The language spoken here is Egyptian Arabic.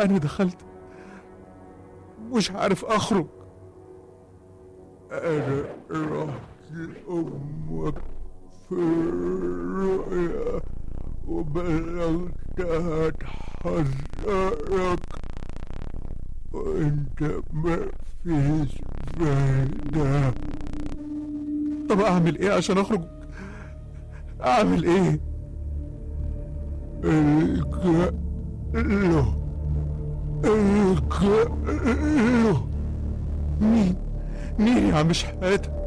أنا دخلت مش عارف أخرج أنا رحت لأمك في الرؤيا وبلغتها تحذرك وانت ما فيش فايدة طب أعمل إيه عشان أخرج أعمل إيه الجأ له الجأ له مين مين يا عم شحاتة